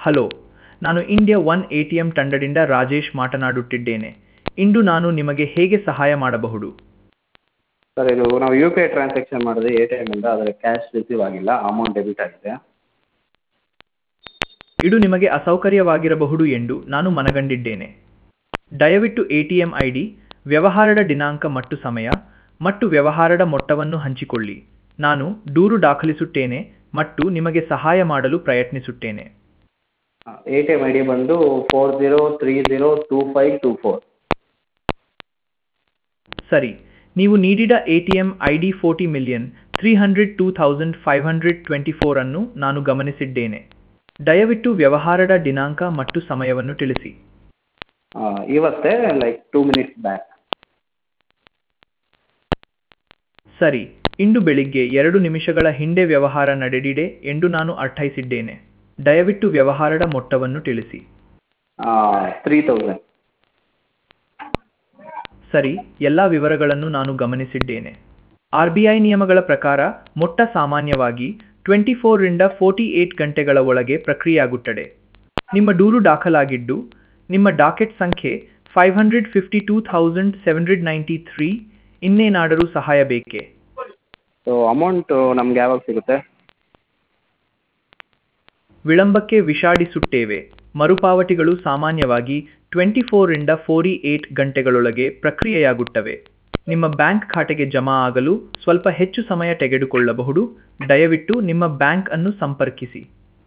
hello ನಾನು India one A T M ತಂಡದಿಂದ ರಾಜೇಶ್ ಮಾತನಾಡುತ್ತಿದ್ದೇನೆ ಇಂದು ನಾನು ನಿಮಗೆ ಹೇಗೆ ಸಹಾಯ ಮಾಡಬಹುದು ಸರ್ ಇದು ನಾವು ಯು ಪಿ ಐ ಟ್ರಾನ್ಸಾಕ್ಷನ್ ಮಾಡಿದ್ವಿ ಎ ಟಿ ಎಮ್ಮಿಂದ ಆದರೆ ಕ್ಯಾಶ್ ರಿಸೀವ್ ಆಗಿಲ್ಲ ಅಮೌಂಟ್ ಡೆಬಿಟ್ ಆಗಿದೆ ಇದು ನಿಮಗೆ ಅಸೌಕರ್ಯವಾಗಿರಬಹುದು ಎಂದು ನಾನು ಮನಗಂಡಿದ್ದೇನೆ ದಯವಿಟ್ಟು A T M I D ವ್ಯವಹಾರದ ದಿನಾಂಕ ಮತ್ತು ಸಮಯ ಮತ್ತು ವ್ಯವಹಾರದ ಮೊತ್ತವನ್ನು ಹಂಚಿಕೊಳ್ಳಿ ನಾನು ದೂರು ದಾಖಲಿಸುತ್ತೇನೆ ಮತ್ತು ನಿಮಗೆ ಸಹಾಯ ಮಾಡಲು ಪ್ರಯತ್ನಿಸುತ್ತೇನೆ A T M I D ಬಂದು four zero three zero two five two four ಸರಿ ನೀವು ನೀಡಿದ A T M I D forty million three hundred two thousand five hundred twenty four ಅನ್ನು ನಾನು ಗಮನಿಸಿದ್ದೇನೆ ದಯವಿಟ್ಟು ವ್ಯವಹಾರದ ದಿನಾಂಕ ಮತ್ತು ಸಮಯವನ್ನು ತಿಳಿಸಿ ಇವತ್ತೇ ಲೈಕ್ ಟೂ ಮಿನಿಟ್ಸ್ ಬ್ಯಾಕ್ ಸರಿ ಇಂದು ಬೆಳಿಗ್ಗೆ ಎರಡು ನಿಮಿಷಗಳ ಹಿಂದೆ ವ್ಯವಹಾರ ನಡೆದಿದೆ ಎಂದು ನಾನು ಅರ್ಥೈಸಿದ್ದೇನೆ ದಯವಿಟ್ಟು ವ್ಯವಹಾರದ ಮೊತ್ತವನ್ನು ತಿಳಿಸಿ ತ್ರೀ ತೌಸಂಡ್ ಸರಿ ಎಲ್ಲ ವಿವರಗಳನ್ನು ನಾನು ಗಮನಿಸಿದ್ದೇನೆ ಆರ್ ಬಿ ಐ ನಿಯಮಗಳ ಪ್ರಕಾರ ಮೊಟ್ಟ ಸಾಮಾನ್ಯವಾಗಿ ಟ್ವೆಂಟಿ ಫೋರ್ರಿಂದ ಫೋರ್ಟಿ ಏಟ್ ಗಂಟೆಗಳ ಒಳಗೆ ಪ್ರಕ್ರಿಯೆಯಾಗುತ್ತದೆ ನಿಮ್ಮ ದೂರು ದಾಖಲಾಗಿದ್ದು ನಿಮ್ಮ ಡಾಕೆಟ್ ಸಂಖ್ಯೆ five hundred fifty two thousand seven hundred ninety three ಇನ್ನೇನಾದರೂ ಸಹಾಯ ಬೇಕೇ ಸೊ ಅಮೌಂಟು ನಮ್ಗೆ ಯಾವಾಗ ಸಿಗುತ್ತೆ ವಿಳಂಬಕ್ಕೆ ವಿಷಾದಿಸುತ್ತೇವೆ ಮರುಪಾವತಿಗಳು ಸಾಮಾನ್ಯವಾಗಿ ಟ್ವೆಂಟಿ ಫೋರಿಂದ ಫೋರ್ಟಿ ಏಟ್ ಗಂಟೆಗಳೊಳಗೆ ಪ್ರಕ್ರಿಯೆಯಾಗುತ್ತವೆ ನಿಮ್ಮ ಬ್ಯಾಂಕ್ ಖಾತೆಗೆ ಜಮಾ ಆಗಲು ಸ್ವಲ್ಪ ಹೆಚ್ಚು ಸಮಯ ತೆಗೆದುಕೊಳ್ಳಬಹುದು ದಯವಿಟ್ಟು ನಿಮ್ಮ ಬ್ಯಾಂಕ್ ಅನ್ನು ಸಂಪರ್ಕಿಸಿ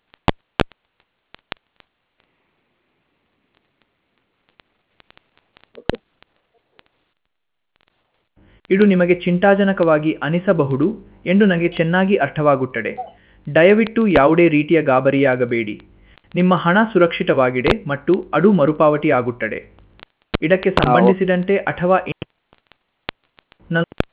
ಇದು ನಿಮಗೆ ಚಿಂತಾಜನಕವಾಗಿ ಅನಿಸಬಹುದು ಎಂದು ನನಗೆ ಚೆನ್ನಾಗಿ ಅರ್ಥವಾಗುತ್ತದೆ ದಯವಿಟ್ಟು ಯಾವುದೇ ರೀತಿಯ ಗಾಬರಿಯಾಗಬೇಡಿ ನಿಮ್ಮ ಹಣ ಸುರಕ್ಷಿತವಾಗಿದೆ ಮತ್ತು ಅದು ಮರುಪಾವತಿ ಆಗುತ್ತದೆ ಇದಕ್ಕೆ ಸಂಬಂಧಿಸಿದಂತೆ ಅಥವಾ